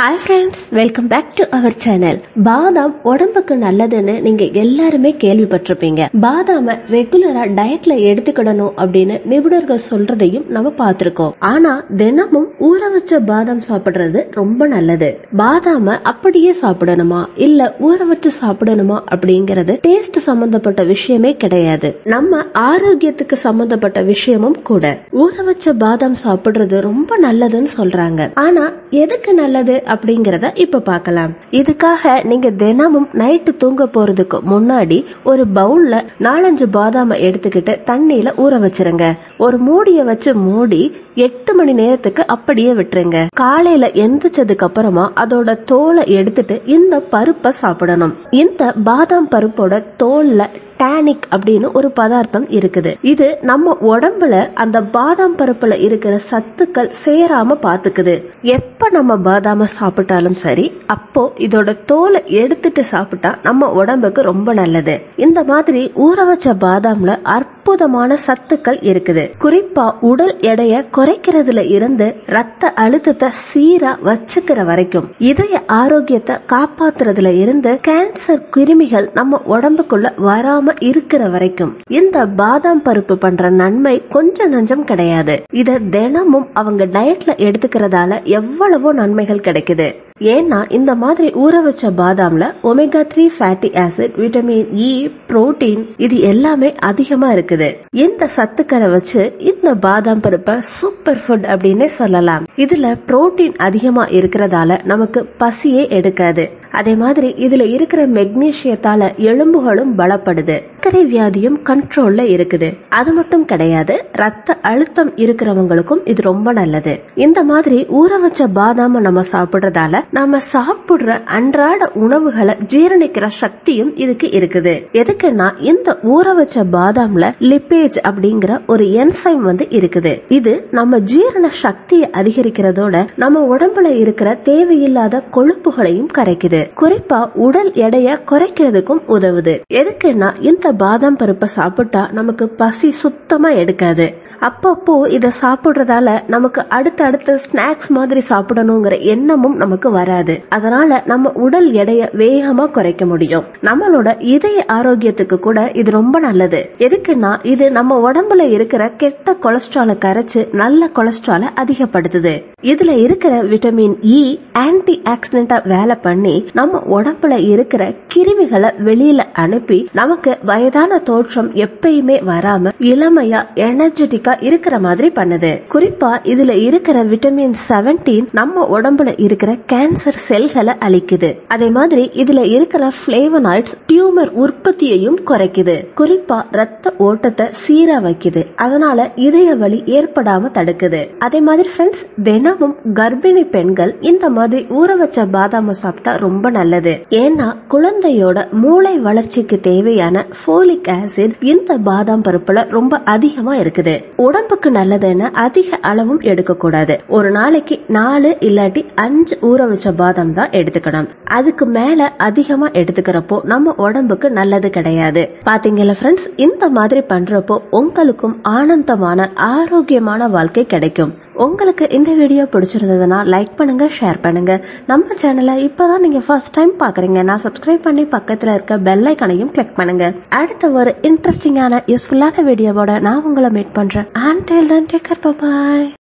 hi friends welcome back to our channel பாதாம் உடம்புக்கு நல்லதுன்னு நீங்க எல்லாருமே கேள்விப்பட்டிருப்பீங்க பாதாம ரெகுலரா டயட்ல எடுத்துக்கிடணும் அப்படின்னு நிபுணர்கள் சொல்றதையும் நம்ம பார்த்திருக்கோம் ஆனா தினமும் ஊற வச்ச பாதாம் சாப்பிடுறது ரொம்ப நல்லது பாதாம அப்படியே சாப்பிடணுமா இல்ல ஊற வச்சு சாப்பிடணுமா அப்படிங்கறது டேஸ்ட் சம்பந்தப்பட்ட விஷயமே கிடையாது நம்ம ஆரோக்கியத்துக்கு சம்பந்தப்பட்ட விஷயமும் கூட ஊற வச்ச பாதாம் சாப்பிடுறது ரொம்ப நல்லதுன்னு சொல்றாங்க ஆனா எதுக்கு நல்லது அப்படிங்கறத இப்ப பார்க்கலாம் இதுக்காக நீங்க தினமும் நைட்டு தூங்க போறதுக்கு முன்னாடி ஒரு பவுல்ல நாலஞ்சு பாதாம எடுத்துக்கிட்டு தண்ணியில ஊற வச்சிருங்க ஒரு மூடிய வச்சு மூடி எட்டு மணி நேரத்துக்கு அப்படியே விட்டுருங்க காலையில எந்திரிச்சதுக்கு அப்புறமா அதோட தோலை எடுத்துட்டு இந்த பருப்பை சாப்பிடணும் இந்த பாதாம் பருப்போட தோல்ல டேனிக் அப்படின்னு ஒரு பதார்த்தம் இருக்குது இது நம்ம உடம்புல அந்த பாதாம் பருப்புல இருக்கிற சத்துக்கள் சேராம பாத்துக்குது எப்ப நம்ம பாதாம சாப்பிட்டாலும் சரி அப்போ இதோட தோலை எடுத்துட்டு சாப்பிட்டா நம்ம உடம்புக்கு ரொம்ப நல்லது இந்த மாதிரி ஊற வச்ச பாதாம்ல அற்புதமான சத்துக்கள் இருக்குது குறிப்பா உடல் எடைய குறைக்கிறதுல இருந்து ரத்த அழுத்தத்தை சீரா வச்சுக்கிற வரைக்கும் இதய ஆரோக்கியத்தை காப்பாத்துறதுல இருந்து கேன்சர் கிருமிகள் நம்ம உடம்புக்குள்ள வராம இருக்கிற வரைக்கும் இந்த பாதாம் பருப்பு பண்ற நன்மை கொஞ்சம் நஞ்சம் கிடையாது இத தினமும் அவங்க டயட்ல எடுத்துக்கிறதால எவ்வளவோ நன்மைகள் கிடைக்குது ஏன்னா இந்த மாதிரி ஊற வச்ச பாதாம்ல omega three fatty acid vitamin E protein இது எல்லாமே அதிகமா இருக்குது இந்த சத்துக்களை வச்சு இந்த பாதாம் பருப்பை சூப்பர் ஃபுட் அப்படின்னே சொல்லலாம் இதுல புரோட்டீன் அதிகமா இருக்கிறதால நமக்கு பசியே எடுக்காது அதே மாதிரி இதுல இருக்கிற மெக்னீசியத்தால எலும்புகளும் பலப்படுது சர்க்கரை வியாதியும் கண்ட்ரோல்ல இருக்குது அது மட்டும் கிடையாது ரத்த அழுத்தம் இருக்கிறவங்களுக்கும் இது ரொம்ப நல்லது இந்த மாதிரி ஊற வச்ச பாதாம நம்ம சாப்பிடுறதால நம்ம சாப்பிடுற அன்றாட உணவுகளை ஜீரணிக்கிற சக்தியும் இதுக்கு இருக்குது எதுக்குன்னா இந்த ஊற வச்ச பாதாம்ல லிப்பேஜ் அப்படிங்கிற ஒரு என்சைம் வந்து இருக்குது இது நம்ம ஜீரண சக்தியை அதிகரிக்கிறதோட நம்ம உடம்புல இருக்கிற தேவையில்லாத கொழுப்புகளையும் கரைக்குது குறிப்பா உடல் எடைய குறைக்கிறதுக்கும் உதவுது எதுக்குன்னா இந்த பாதாம் பருப்பை சாப்பிட்டா நமக்கு பசி சுத்தமா எடுக்காது அப்பப்போ இத சாப்பிடுறதால நமக்கு அடுத்த அடுத்த ஸ்நாக்ஸ் மாதிரி சாப்பிடணுங்கிற எண்ணமும் நமக்கு வராது அதனால நம்ம உடல் எடைய வேகமா குறைக்க முடியும் நம்மளோட இதய ஆரோக்கியத்துக்கு கூட இது ரொம்ப நல்லது எதுக்குன்னா இது நம்ம உடம்புல இருக்கிற கெட்ட கொலஸ்ட்ராலை கரைச்சு நல்ல கொலஸ்ட்ராலை அதிகப்படுத்துது இதுல இருக்கிற விட்டமின் இ ஆன்டி ஆக்சிடென்டா வேலை பண்ணி நம்ம உடம்புல இருக்கிற கிருமிகளை வெளியில அனுப்பி நமக்கு வயதான தோற்றம் எப்பயுமே வராம இளமையா எனர்ஜெட்டிக்கா இருக்கிற மாதிரி பண்ணுது குறிப்பா இதுல இருக்கிற விட்டமின் செவன்டீன் நம்ம உடம்புல இருக்கிற கேன்சர் செல்களை அழிக்குது அதே மாதிரி இதுல இருக்கிற பிளேவனாய்ட்ஸ் டியூமர் உற்பத்தியையும் குறைக்குது குறிப்பா ரத்த ஓட்டத்தை சீரா வைக்குது அதனால இதய வலி ஏற்படாம தடுக்குது அதே மாதிரி ஃப்ரெண்ட்ஸ் தினமும் கர்ப்பிணி பெண்கள் இந்த மாதிரி ஊற வச்ச பாதாம சாப்பிட்டா ரொம்ப நல்லது ஏன்னா குழந்தையோட மூளை வளர்ச்சிக்கு தேவையான போலிக் ஆசிட் இந்த பாதாம் பருப்புல ரொம்ப அதிகமா இருக்குது உடம்புக்கு நல்லதுன்னு அதிக அளவும் எடுக்க கூடாது ஒரு நாளைக்கு நாலு இல்லாட்டி அஞ்சு ஊற வச்ச பாதாம் தான் எடுத்துக்கணும் அதுக்கு மேல அதிகமா எடுத்துக்கிறப்போ நம்ம உடம்புக்கு நல்லது கிடையாது பாத்தீங்கல்ல ஃப்ரெண்ட்ஸ் இந்த மாதிரி பண்றப்போ உங்களுக்கும் ஆனந்தமான ஆரோக்கியமான வாழ்க்கை கிடைக்கும் உங்களுக்கு இந்த வீடியோ பிடிச்சிருந்ததுன்னா லைக் பண்ணுங்க ஷேர் பண்ணுங்க நம்ம சேனலை இப்பதான் நீங்க ஃபர்ஸ்ட் டைம் பாக்குறீங்கன்னா சப்ஸ்கிரைப் பண்ணி பக்கத்துல இருக்க பெல் ஐக்கனையும் கிளிக் பண்ணுங்க அடுத்த ஒரு இன்ட்ரெஸ்டிங்கான யூஸ்ஃபுல்லான வீடியோவோட நான் உங்களை மீட் பண்றேன் அண்ட் டேக் பாய்